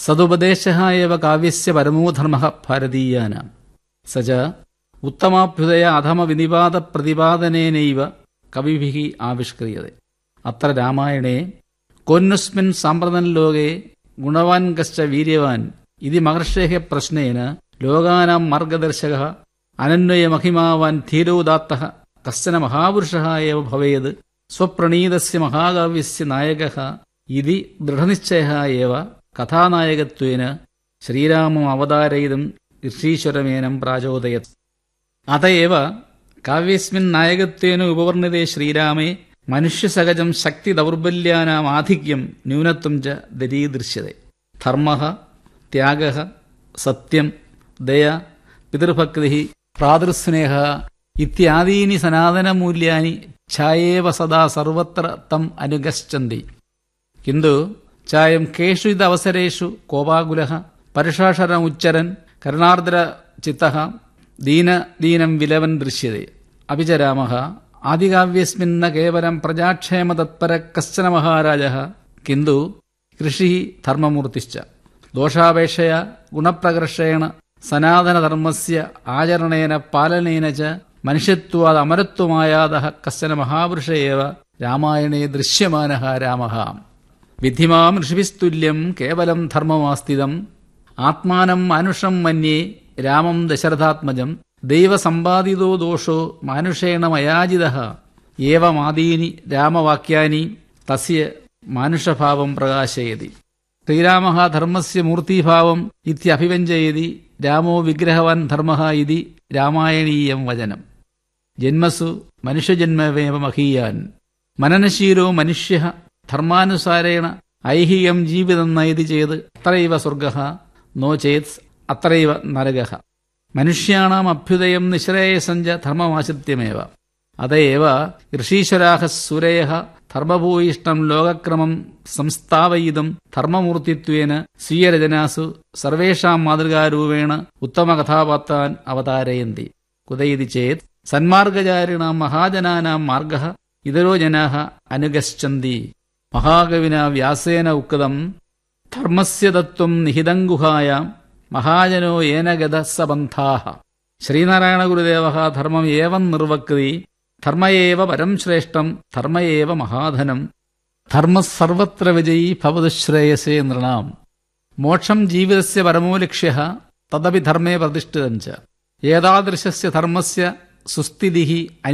സതുപദേശ ഏവ കാവ്യസ്യ പരമോ ധർമ്മ ഭാരതീയാനാം സ ച ഉത്തമാഭ്യുദയ അധമ വിനിപാത പ്രതിപാദനേനൈവ കവിഭിः ആവിഷ്ക്രിയത്തെ അത്ര രാമായണേ കോന്വസ്മിൻ സാമ്പ്രതം ലോകേ ഗുണവാൻ കശ്ച വീര്യവാൻ ഇതി മഹർഷേः പ്രശ്നേന ലോകാനാം മാർഗദർശകः അനന്വയമഹിമാവാൻ ധീരോദാത്തः കശ്ചന മഹാപുരുഷः ഏവ ഭവേത് സ്വപ്രണീതസ്യ മഹാകാവ്യസ്യ നായകः ഇതി ദൃഢനിശ്ചയः ഏവ കഥാനായകത്വേന ശ്രീരാമം അവതാരയിതും ഋഷീശ്വരമേനം പ്രാചോദയത് അത ഏവ കാവ്യസ്മിൻ നായകത്വേന ഉപവർണിതേ ശ്രീരാമേ മനുഷ്യസഹജം ശക്തി ദൗർബല്യാനാം ആധിക്യം ന്യൂനത്വം ച ദരീദൃശ്യത്തെ ധർമ്മ ത്യാഗ സത്യം ദയ പിതൃഭക്തി ഭ്രാതൃസ്നേഹ ഇത്യാദീനി സനാതനമൂല്യാനി ഛായേവ സദാ സർവത്ര തം അനുഗച്ഛന്തി കിന്തു ചായം കേഷു ഇത് അവസരേഷു കോപാകുല പരുഷാക്ഷരമുച്ചരൻ കരുണാർദ്ര ചിത്ത ദീന ദീനം വിലവൻ ദൃശ്യത്തെ അപി ച രാമ ആദികാവ്യസ്മിന്ന കേവലം പ്രജാക്ഷേമതത്പര കശ്ചന മഹാരാജ കിന്തു കൃഷി ധർമ്മമൂർത്തിശ്ച ദോഷാപേക്ഷയ ഗുണപ്രകർഷേണ സനാതനധർമ്മസ്യ ആചരണേന പാലനേന ച മനുഷ്യത്വാദ് അമരത്വമായാത കശ്ചന മഹാപുരുഷ ഏവ രാമായണേ ദൃശ്യമാന രാമ വിധിമാം ഋഷിഭിസ്തുല്യം കേവലം ധർമ്മമാസ്ഥിതം ആത്മാനം മാനുഷം മന്യേ രാമം ദശരഥാത്മജം ദൈവസമ്പാദിതോ ദോഷോ മാനുഷേണ മയാജിത ഏവമാദീനി രാമവാക്യാനി തസ്യ മാനുഷഭാവം പ്രകാശയതി ശ്രീരാമ ധർമ്മസ്യ മൂർത്തിഭാവം ഇത്യഭിവ്യഞ്ജയതി രാമോ വിഗ്രഹവാൻ ധർമ്മ ഇതി രാമായണീയം വചനം ജന്മസു മനുഷ്യജന്മവേവ മഹീയാൻ മനനശീലോ മനുഷ്യ ധർമാനുസാരേണ ഐഹികം ജീവിതം നയതി ചേത് അത്രൈവ സ്വർഗ നോ ചേത് അത്രൈവ നരക മനുഷ്യാണാം അഭ്യുദയം നിശ്രേയസഞ്ച ധർമ്മമാശ്രിത്യമേവ അതയേവ ഋഷീശ്വരാഹ സുരയ ധർമ്മഭൂയിഷ്ടം ലോകക്രമം സംസ്ഥാപയിതും ധർമ്മമൂർത്തിത്വേന സ്വീയരചനാസു സർവേഷാം മാതൃകാരൂപേണ ഉത്തമകഥാപാത്രാൻ അവതാരയന്തി കുതയിതി ചേത് സന്മാർഗചാരിണാം മഹാജനാനാം മാർഗ ഇതരോ ജനാ അനുഗച്ഛന്തി മഹാകവിന വ്യാസേന ഉക്തം ധർമ്മസ്യ തത്വം നിഹിതം ഗുഹായാം മഹാജനോ ഏന ഗത സബന്ധാഹ ശ്രീനാരായണ ഗുരുദേവ ധർമ്മം ഏവം നിർവക്തി ധർമ്മയേവ പരം ശ്രേഷ്ഠം ധർമ്മയേവ മഹാധനം ധർമ്മ സർവത്ര വിജയീ ഭവതു ശ്രേയസേ നൃണാം മോക്ഷം ജീവിതസ്യ പരമോ ലക്ഷ്യ തദപി ധർമ്മേ പ്രതിഷ്ഠിതം ച ഏതാദൃശസ്യ ധർമ്മസ്യ സുസ്ഥിതി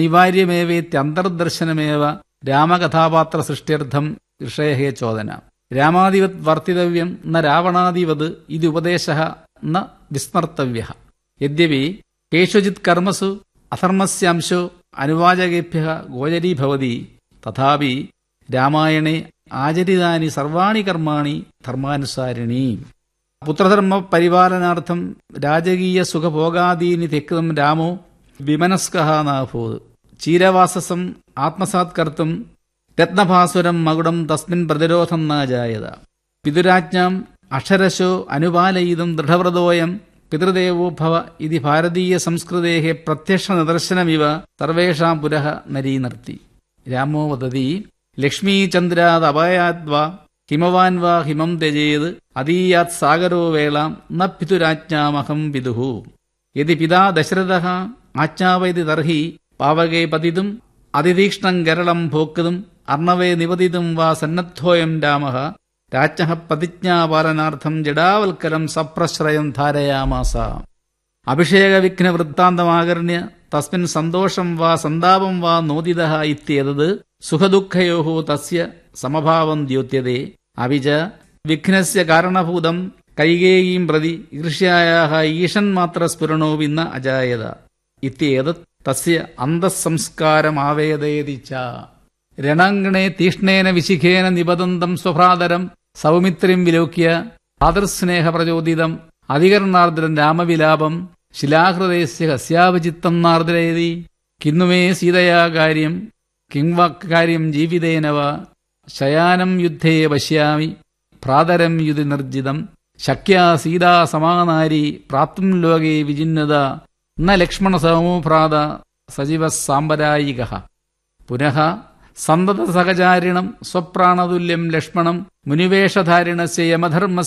അനിവാര്യമേവേത്യന്തർദർശനമേവ രാമകഥാപാത്ര സൃഷ്ട്യർത്ഥം ഋഷേഹേ ചോദന രാമാദിവത് വർത്തിതവ്യം ന രാവണാദിവത് ഇത് ഉപദേശ ന വിസ്മർത്തവ്യ യദ്യപി കേഷുചിത് കർമ്മസു അധർമ്മസ്യാംശോ അനുവാചകേഭ്യ ഗോചരീഭവതി തഥാപി രാമായണേ ആചരിതാനി സർവാണി കർമാണി ധർമാനുസാരിണി പുത്രധർമ്മ പരിപാലനാർത്ഥം രാജകീയ സുഖഭോഗാദീനി തെക്തം രാമോ വിമനസ്കഃ നാഭൂത് ചീരവാസസം ആത്മസാത് കർത്തും രത്നഭാസുരം മകുടം തസ്മിൻ പ്രതിരോധം നാജായത പിതുരാജ്ഞാം അക്ഷരശോ അനുപാലയിതും ദൃഢവ്രതോയം പിതൃദേവോ ഭവ ഇതി ഭാരതീയ സംസ്കൃതേ പ്രത്യക്ഷ നിദർശനമിവ സർവേഷാം പുരഃ നരീനർത്തി രാമോ വദതി ലക്ഷ്മീചന്ദ്രാത് അപായാദ്വാ ഹിമവാൻ വാ ഹിമം ത്യജേത് അതീയാത് സാഗരോ വേളാം ന പിതുരാജ്ഞാമഹം പിതുഹു യതി പിതാ ദശരഥ ആജ്ഞാവയതി തർഹി പാവകേ പതിതും അതിതീക്ഷ്ണം ഗരളം ഭോക്തും അർണവേ നിപതിതും വാ സന്നദ്ധോയം രാമ രാജ്ഞ പ്രതിജ്ഞാപാലനാർത്ഥം ജഡാവൽക്കലം സപ്രശ്രയം ധാരയാമാസ അഭിഷേകവിഘ്ന വൃത്താന്തമാകർണ്യ തസ്മിൻ സന്തോഷം വാ സന്താപം വാ നോദിത ഇത്യേതത് സുഖദുഃഖയോ തസ്യ സമഭാവം ദ്യോത്യതേ അവിച വിഘ്നസ്യ കാരണഭൂതം കൈകേയീം പ്രതി ഈർഷ്യായാഹ ഈഷന്മാത്ര സ്ഫുരണോ വിന്ന അജായത ഇത്യേതത് തസ്യ അന്തഃസംസ്കാരമാവേദയതി ച രണാങ്കണേ തീഷ്ണേന വിശിഖേന നിബദന്തം സ്വഭ്രാതരം സൗമിത്രിം വിലോക്യ ആദർസ്നേഹപ്രചോദിതം അധികരണാർദ്രൻ രാമവിലാപം ശിലാഹൃദയസ്യ കസ്യാവചിത്തം നാർദ്രയതി കിന്നുമേ സീതയാ കാര്യം കിം വാക്കാര്യം ജീവിതേന വാ ശയാനം യുദ്ധേ പശ്യാമി ഭ്രാതരം യുതി നിർജിതം ശക്യാ സീതാ സമാനാരി പ്രാപ്തും ലോകേ വിജിന്നത ന ലക്ഷ്മണ സമോ ഭ്രാത സജീവ സാമ്പരായിക പുനഃ സന്തത സഹചാരിണം സ്വപ്രാണതുല്യം ലക്ഷ്മണം മുനിവേഷധാരിണസ്യ യമധർമ്മ